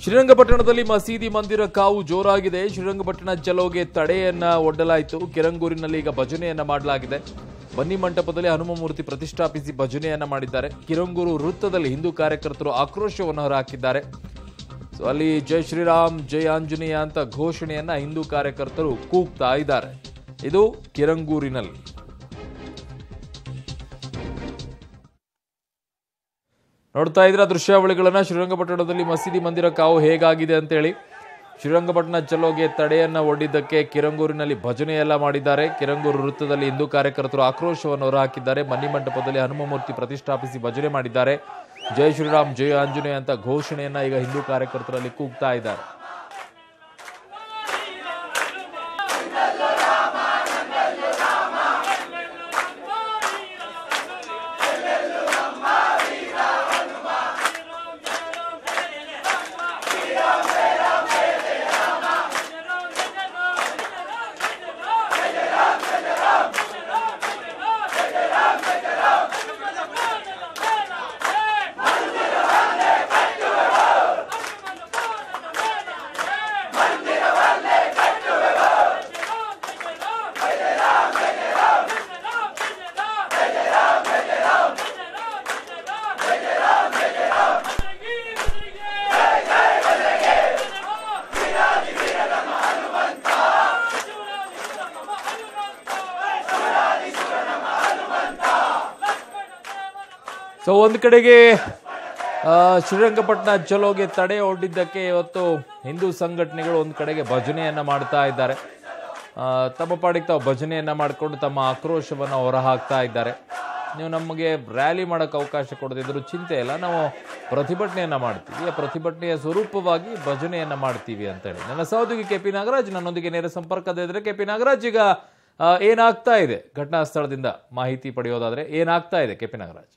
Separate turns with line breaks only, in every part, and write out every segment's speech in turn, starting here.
ಶ್ರೀರಂಗಪಟ್ಟಣದಲ್ಲಿ ಮಸೀದಿ ಮಂದಿರ ಕಾವು ಜೋರಾಗಿದೆ ಶ್ರೀರಂಗಪಟ್ಟಣ ಚಲೋಗೆ ತಡೆಯನ್ನ ಒಡ್ಡಲಾಯಿತು ಕಿರಂಗೂರಿನಲ್ಲಿ ಈಗ ಭಜನೆಯನ್ನ ಮಾಡಲಾಗಿದೆ ಬನ್ನಿ ಮಂಟಪದಲ್ಲಿ ಹನುಮ ಮೂರ್ತಿ ಪ್ರತಿಷ್ಠಾಪಿಸಿ ಭಜನೆಯನ್ನ ಮಾಡಿದ್ದಾರೆ ಕಿರಂಗೂರು ವೃತ್ತದಲ್ಲಿ ಹಿಂದೂ ಕಾರ್ಯಕರ್ತರು ಆಕ್ರೋಶವನ್ನು ಹೊರಹಾಕಿದ್ದಾರೆ ಸೊ ಅಲ್ಲಿ ಜೈ ಶ್ರೀರಾಮ್ ಜೈ ಆಂಜನೇಯ ಅಂತ ಘೋಷಣೆಯನ್ನ ಹಿಂದೂ ಕಾರ್ಯಕರ್ತರು ಕೂಗ್ತಾ ಇದ್ದಾರೆ ಇದು ಕಿರಂಗೂರಿನಲ್ಲಿ ನೋಡ್ತಾ ಇದ್ರ ದೃಶ್ಯಾವಳಿಗಳನ್ನ ಶ್ರೀರಂಗಪಟ್ಟಣದಲ್ಲಿ ಮಸೀದಿ ಮಂದಿರ ಕಾವು ಹೇಗಾಗಿದೆ ಅಂತೇಳಿ ಶ್ರೀರಂಗಪಟ್ಟಣ ಚಲೋಗೆ ತಡೆಯನ್ನ ಒಡ್ಡಿದ್ದಕ್ಕೆ ಕಿರಂಗೂರಿನಲ್ಲಿ ಭಜನೆ ಎಲ್ಲ ಮಾಡಿದ್ದಾರೆ ಕಿರಂಗೂರು ವೃತ್ತದಲ್ಲಿ ಹಿಂದೂ ಕಾರ್ಯಕರ್ತರು ಆಕ್ರೋಶವನ್ನು ಹೊರಹಾಕಿದ್ದಾರೆ ಮನ್ನಿ ಮಂಟಪದಲ್ಲಿ ಹನುಮ ಮೂರ್ತಿ ಪ್ರತಿಷ್ಠಾಪಿಸಿ ಭಜನೆ ಮಾಡಿದ್ದಾರೆ ಜೈ ಶ್ರೀರಾಮ್ ಜೈ ಆಂಜನೇಯ ಅಂತ ಘೋಷಣೆಯನ್ನ ಈಗ ಹಿಂದೂ ಕಾರ್ಯಕರ್ತರಲ್ಲಿ ಕೂಗ್ತಾ ಇದ್ದಾರೆ ಸೊ ಒಂದು ಕಡೆಗೆ ಆ, ಶ್ರೀರಂಗಪಟ್ಟಣ ಚಲೋಗೆ ತಡೆ ಒಡ್ಡಿದ್ದಕ್ಕೆ ಇವತ್ತು ಹಿಂದೂ ಸಂಘಟನೆಗಳು ಒಂದು ಕಡೆಗೆ ಭಜನೆಯನ್ನ ಮಾಡ್ತಾ ಇದ್ದಾರೆ ಆ, ತಮ್ಮ ಪಾಡಿಗೆ ತಾವು ಭಜನೆಯನ್ನ ಮಾಡಿಕೊಂಡು ತಮ್ಮ ಆಕ್ರೋಶವನ್ನು ಹೊರಹಾಕ್ತಾ ಇದ್ದಾರೆ ನೀವು ನಮಗೆ ರ್ಯಾಲಿ ಮಾಡೋಕ್ಕೆ ಅವಕಾಶ ಕೊಡದಿದ್ರು ಚಿಂತೆ ಇಲ್ಲ ನಾವು ಪ್ರತಿಭಟನೆಯನ್ನ ಮಾಡ್ತೀವಿ ಆ ಪ್ರತಿಭಟನೆಯ ಸ್ವರೂಪವಾಗಿ ಭಜನೆಯನ್ನ ಮಾಡ್ತೀವಿ ಅಂತೇಳಿ ನನ್ನ ಸಹೋದ್ಯೋಗಿ ಕೆ ಪಿ ನಾಗರಾಜ್ ನನ್ನೊಂದಿಗೆ ನೇರ ಸಂಪರ್ಕದ ಇದ್ರೆ ಕೆ ಪಿ ನಾಗರಾಜ್ ಈಗ ಆ, ಏನಾಗ್ತಾ ಇದೆ ಘಟನಾ ಸ್ಥಳದಿಂದ ಮಾಹಿತಿ ಪಡೆಯೋದಾದ್ರೆ ಏನಾಗ್ತಾ ಇದೆ ಕೆ ಪಿ ನಾಗರಾಜ್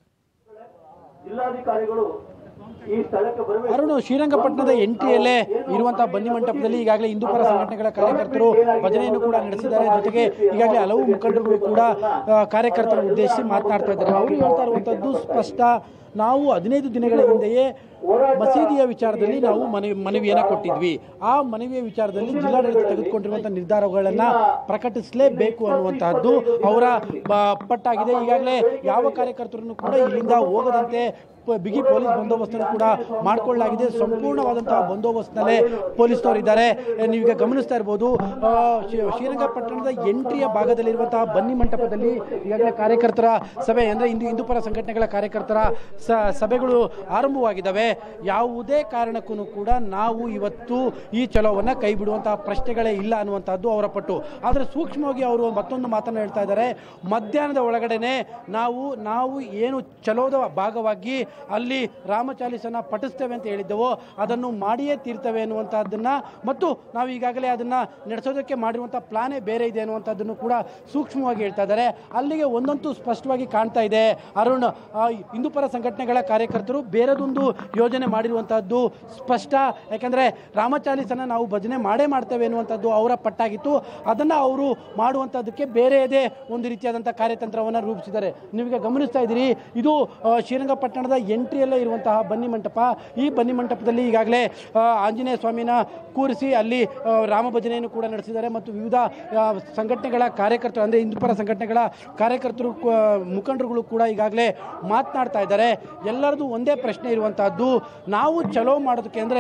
ಜಿಲ್ಲಾಧಿಕಾರಿಗಳು ಈ ಸ್ಥಳಕ್ಕೆ ಬರಬೇಕು
ಅರುಣ್ ಶ್ರೀರಂಗಪಟ್ಟಣದ ಎಂಟ್ರಿಯಲ್ಲೇ ಇರುವಂತಹ ಬನ್ನಿ ಮಂಟಪದಲ್ಲಿ ಈಗಾಗಲೇ ಹಿಂದೂ ಪರ ಸಂಘಟನೆಗಳ ಕಾರ್ಯಕರ್ತರು ಭಜನೆಯನ್ನು ಕೂಡ ನಡೆಸಿದ್ದಾರೆ ಜೊತೆಗೆ ಈಗಾಗಲೇ ಹಲವು ಮುಖಂಡರು ಕೂಡ ಆ, ಕಾರ್ಯಕರ್ತರನ್ನು ಉದ್ದೇಶಿಸಿ ಮಾತನಾಡ್ತಾ ಇದ್ದಾರೆ ಅವರು ಹೇಳ್ತಾ ಇರುವಂತದ್ದು ಸ್ಪಷ್ಟ ನಾವು ಹದಿನೈದು ದಿನಗಳ ಹಿಂದೆಯೇ ಮಸೀದಿಯ ವಿಚಾರದಲ್ಲಿ ನಾವು ಮನವಿ ಮನವಿಯನ್ನು ಕೊಟ್ಟಿದ್ವಿ ಆ ಮನವಿಯ ವಿಚಾರದಲ್ಲಿ ಜಿಲ್ಲಾಡಳಿತ ತೆಗೆದುಕೊಂಡಿರುವಂತಹ ನಿರ್ಧಾರಗಳನ್ನ ಪ್ರಕಟಿಸಲೇಬೇಕು ಅನ್ನುವಂತಹದ್ದು ಅವರ ಬ- ಪಟ್ಟಾಗಿದೆ ಈಗಾಗಲೇ ಯಾವ ಕಾರ್ಯಕರ್ತರನ್ನು ಕೂಡ ಇಲ್ಲಿಂದ ಹೋಗದಂತೆ ಪ- ಬಿಗಿ ಪೊಲೀಸ್ ಬಂದೋಬಸ್ತನ್ನು ಕೂಡ ಮಾಡಿಕೊಳ್ಳಲಾಗಿದೆ ಸಂಪೂರ್ಣವಾದಂತಹ ಬಂದೋಬಸ್ತ್ನಲ್ಲೇ ಪೊಲೀಸ್ನವರು ಇದ್ದಾರೆ ನೀವೀಗ ಗಮನಿಸ್ತಾ ಇರ್ಬೋದು ಆ, ಶ್ರೀ- ಶ್ರೀರಂಗಪಟ್ಟಣದ ಎಂಟ್ರಿಯ ಭಾಗದಲ್ಲಿರುವಂತಹ ಬನ್ನಿ ಮಂಟಪದಲ್ಲಿ ಈಗಾಗಲೇ ಕಾರ್ಯಕರ್ತರ ಸಭೆ ಅಂದರೆ ಹಿಂದೂ ಹಿಂದೂ ಪರ ಸಂಘಟನೆಗಳ ಕಾರ್ಯಕರ್ತರ ಸ- ಸಭೆಗಳು ಆರಂಭವಾಗಿದ್ದಾವೆ ಯಾವುದೇ ಕಾರಣಕ್ಕೂ ಕೂಡ ನಾವು ಇವತ್ತು ಈ ಚಲೋವನ್ನು ಕೈ ಬಿಡುವಂತಹ ಪ್ರಶ್ನೆಗಳೇ ಇಲ್ಲ ಅನ್ನುವಂಥದ್ದು ಅವರ ಪಟ್ಟು ಆದರೆ ಸೂಕ್ಷ್ಮವಾಗಿ ಅವರು ಮತ್ತೊಂದು ಮಾತನ್ನು ಹೇಳ್ತಾ ಇದ್ದಾರೆ ಮಧ್ಯಾಹ್ನದ ಒಳಗಡೆನೆ ನಾವು ನಾವು ಏನು ಚಲೋದ ಭಾಗವಾಗಿ ಅಲ್ಲಿ ರಾಮಚಾಲಿಸನ ಪಠಿಸ್ತೇವೆ ಅಂತ ಹೇಳಿದ್ದೆವೋ ಅದನ್ನು ಮಾಡಿಯೇ ತೀರ್ತೇವೆ ಅನ್ನುವಂಥದ್ದನ್ನ ಮತ್ತು ನಾವು ಈಗಾಗಲೇ ಅದನ್ನ ನಡೆಸೋದಕ್ಕೆ ಮಾಡಿರುವಂಥ ಪ್ಲಾನೇ ಬೇರೆ ಇದೆ ಅನ್ನುವಂಥದ್ದನ್ನು ಕೂಡ ಸೂಕ್ಷ್ಮವಾಗಿ ಹೇಳ್ತಾ ಇದ್ದಾರೆ ಅಲ್ಲಿಗೆ ಒಂದಂತೂ ಸ್ಪಷ್ಟವಾಗಿ ಕಾಣ್ತಾ ಇದೆ ಅರುಣ್ ಆ, ಹಿಂದೂ ಪರ ಸಂಘಟನೆಗಳ ಕಾರ್ಯಕರ್ತರು ಬೇರೆದೊಂದು ಯೋಜನೆ ಮಾಡಿರುವಂತಹದ್ದು ಸ್ಪಷ್ಟ ಯಾಕಂದ್ರೆ ರಾಮಚಾಲಿಸನ ನಾವು ಭಜನೆ ಮಾಡೇ ಮಾಡ್ತೇವೆ ಎನ್ನುವಂಥದ್ದು ಅವರ ಪಟ್ಟಾಗಿತ್ತು ಅದನ್ನ ಅವರು ಮಾಡುವಂಥದ್ದಕ್ಕೆ ಬೇರೆಯದೇ ಒಂದು ರೀತಿಯಾದಂಥ ಕಾರ್ಯತಂತ್ರವನ್ನು ರೂಪಿಸಿದ್ದಾರೆ ನೀವೀಗ ಗಮನಿಸ್ತಾ ಇದ್ದೀರಿ ಇದು ಆ, ಶ್ರೀರಂಗಪಟ್ಟಣದ ಎಂಟ್ರಿಯಲ್ಲೇ ಇರುವಂತಹ ಬನ್ನಿ ಮಂಟಪ ಈ ಬನ್ನಿ ಮಂಟಪದಲ್ಲಿ ಈಗಾಗಲೇ ಆ, ಆಂಜನೇಯ ಸ್ವಾಮಿನ ಕೂರಿಸಿ ಅಲ್ಲಿ ಆ, ರಾಮ ಭಜನೆಯನ್ನು ಕೂಡ ನಡೆಸಿದ್ದಾರೆ ಮತ್ತು ವಿವಿಧ ಆ, ಸಂಘಟನೆಗಳ ಕಾರ್ಯಕರ್ತರು ಅಂದರೆ ಹಿಂದೂ ಪರ ಸಂಘಟನೆಗಳ ಕಾರ್ಯಕರ್ತರು ಕ- ಮುಖಂಡರುಗಳು ಕೂಡ ಈಗಾಗಲೇ ಮಾತನಾಡ್ತಾ ಇದ್ದಾರೆ ಎಲ್ಲರದು ಒಂದೇ ಪ್ರಶ್ನೆ ಇರುವಂತಹದ್ದು ನಾವು ಚಲೋ ಮಾಡೋದಕ್ಕೆ ಅಂದರೆ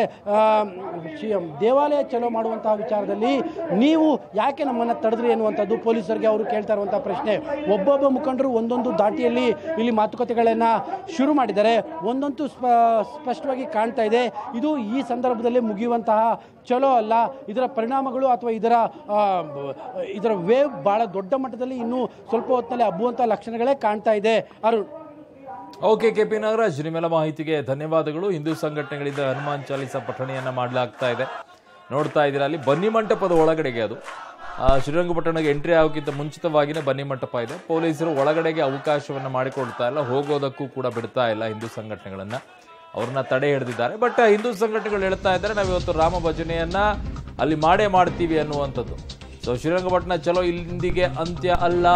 ದೇವಾಲಯ ಚಲೋ ಮಾಡುವಂತಹ ವಿಚಾರದಲ್ಲಿ ನೀವು ಯಾಕೆ ನಮ್ಮನ್ನು ತಡೆದ್ರಿ ಎನ್ನುವಂಥದ್ದು ಪೊಲೀಸರಿಗೆ ಅವರು ಕೇಳ್ತಾ ಇರುವಂತಹ ಪ್ರಶ್ನೆ ಒಬ್ಬೊಬ್ಬ ಮುಖಂಡರು ಒಂದೊಂದು ದಾಟಿಯಲ್ಲಿ ಇಲ್ಲಿ ಮಾತುಕತೆಗಳನ್ನು ಶುರು ಮಾಡಿದ್ದಾರೆ ಒಂದಂತೂ ಸ್ಪ ಸ್ಪಷ್ಟವಾಗಿ ಕಾಣ್ತಾ ಇದೆ ಇದು ಈ ಸಂದರ್ಭದಲ್ಲಿ ಮುಗಿಯುವಂತಹ ಚಲೋ ಅಲ್ಲ ಇದರ ಪರಿಣಾಮಗಳು ಅಥವಾ ಇದರ ಆ, ಬ- ಇದರ ವೇವ್ ಬಹಳ ದೊಡ್ಡ ಮಟ್ಟದಲ್ಲಿ ಇನ್ನೂ ಸ್ವಲ್ಪ ಹೊತ್ತಿನಲ್ಲಿ ಹಬ್ಬುವಂಥ ಲಕ್ಷಣಗಳೇ ಕಾಣ್ತಾ ಇದೆ Arun
okay K P Nagaraj ನಿಮ್ಮೆಲ್ಲ ಮಾಹಿತಿಗೆ ಧನ್ಯವಾದಗಳು ಹಿಂದೂ ಸಂಘಟನೆಗಳಿಂದ ಹನುಮಾನ್ ಚಾಲಿಸ ಪಠಣೆಯನ್ನ ಮಾಡಲಾಗ್ತಾ ಇದೆ ನೋಡ್ತಾ ಇದ್ದೀರಾ ಅಲ್ಲಿ ಬನ್ನಿ ಮಂಟಪದ ಒಳಗಡೆಗೆ ಅದು ಆ, ಶ್ರೀರಂಗಪಟ್ಟಣಕ್ಕೆ ಎಂಟ್ರಿ ಆಗೋಕ್ಕಿಂತ ಮುಂಚಿತವಾಗಿನೇ ಬನ್ನಿ ಮಂಟಪ ಇದೆ ಪೊಲೀಸರು ಒಳಗಡೆಗೆ ಅವಕಾಶವನ್ನ ಮಾಡಿಕೊಡ್ತಾ ಇಲ್ಲ ಹೋಗೋದಕ್ಕೂ ಕೂಡ ಬಿಡ್ತಾ ಇಲ್ಲ ಹಿಂದೂ ಸಂಘಟನೆಗಳನ್ನ ಅವ್ರನ್ನ ತಡೆ ಹಿಡಿದಿದ್ದಾರೆ ಬಟ್ ಹಿಂದೂ ಸಂಘಟನೆಗಳು ಹೇಳ್ತಾ ಇದ್ದಾರೆ ನಾವು ಇವತ್ತು ರಾಮ ಭಜನೆಯನ್ನ ಅಲ್ಲಿ ಮಾಡೇ ಮಾಡ್ತೀವಿ ಅನ್ನುವಂಥದ್ದು ಸೊ ಶ್ರೀರಂಗಪಟ್ಟಣ ಚಲೋ ಇಲ್ಲಿಂದಿಗೆ ಅಂತ್ಯ ಅಲ್ಲ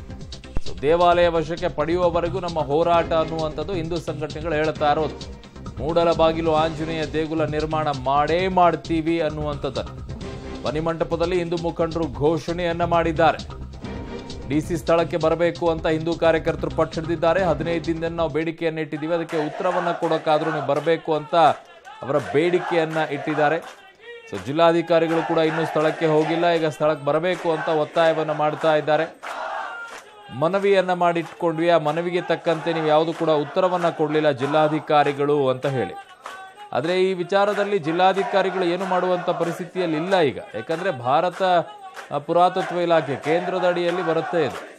ಸೊ ದೇವಾಲಯ ವಶಕ್ಕೆ ಪಡೆಯುವವರೆಗೂ ನಮ್ಮ ಹೋರಾಟ ಅನ್ನುವಂಥದ್ದು ಹಿಂದೂ ಸಂಘಟನೆಗಳು ಹೇಳ್ತಾ ಇರೋದು ಮೂಡಲ ಬಾಗಿಲು ಆಂಜನೇಯ ದೇಗುಲ ನಿರ್ಮಾಣ ಮಾಡೇ ಮಾಡ್ತೀವಿ ಅನ್ನುವಂಥದ್ದನ್ನು ಬನ್ನಿಮಂಟಪದಲ್ಲಿ ಹಿಂದೂ ಮುಖಂಡರು ಘೋಷಣೆಯನ್ನ ಮಾಡಿದ್ದಾರೆ ಡಿಸಿ ಸ್ಥಳಕ್ಕೆ ಬರಬೇಕು ಅಂತ ಹಿಂದೂ ಕಾರ್ಯಕರ್ತರು ಪಟ್ಟು ಹಿಡಿದಿದ್ದಾರೆ ಹದಿನೈದು ದಿನದಿಂದ ನಾವು ಬೇಡಿಕೆಯನ್ನು ಇಟ್ಟಿದ್ದೀವಿ ಅದಕ್ಕೆ ಉತ್ತರವನ್ನ ಕೊಡೋಕ್ಕಾದ್ರೂ ನೀವು ಬರಬೇಕು ಅಂತ ಅವರ ಬೇಡಿಕೆಯನ್ನ ಇಟ್ಟಿದ್ದಾರೆ ಸೊ ಜಿಲ್ಲಾಧಿಕಾರಿಗಳು ಕೂಡ ಇನ್ನೂ ಸ್ಥಳಕ್ಕೆ ಹೋಗಿಲ್ಲ ಈಗ ಸ್ಥಳಕ್ಕೆ ಬರಬೇಕು ಅಂತ ಒತ್ತಾಯವನ್ನ ಮಾಡ್ತಾ ಇದ್ದಾರೆ ಮನವಿಯನ್ನ ಮಾಡಿಟ್ಕೊಂಡ್ವಿ ಆ ಮನವಿಗೆ ತಕ್ಕಂತೆ ನೀವು ಯಾವುದು ಕೂಡ ಉತ್ತರವನ್ನ ಕೊಡಲಿಲ್ಲ ಜಿಲ್ಲಾಧಿಕಾರಿಗಳು ಅಂತ ಹೇಳಿ ಆದರೆ ಈ ವಿಚಾರದಲ್ಲಿ ಜಿಲ್ಲಾಧಿಕಾರಿಗಳು ಏನು ಮಾಡುವಂತ ಪರಿಸ್ಥಿತಿಯಲ್ಲಿ ಇಲ್ಲ ಈಗ ಯಾಕಂದ್ರೆ ಭಾರತ ಆ, ಪುರಾತತ್ವ ಇಲಾಖೆ ಕೇಂದ್ರದ ಅಡಿಯಲ್ಲಿ ಬರುತ್ತೆ ಇದು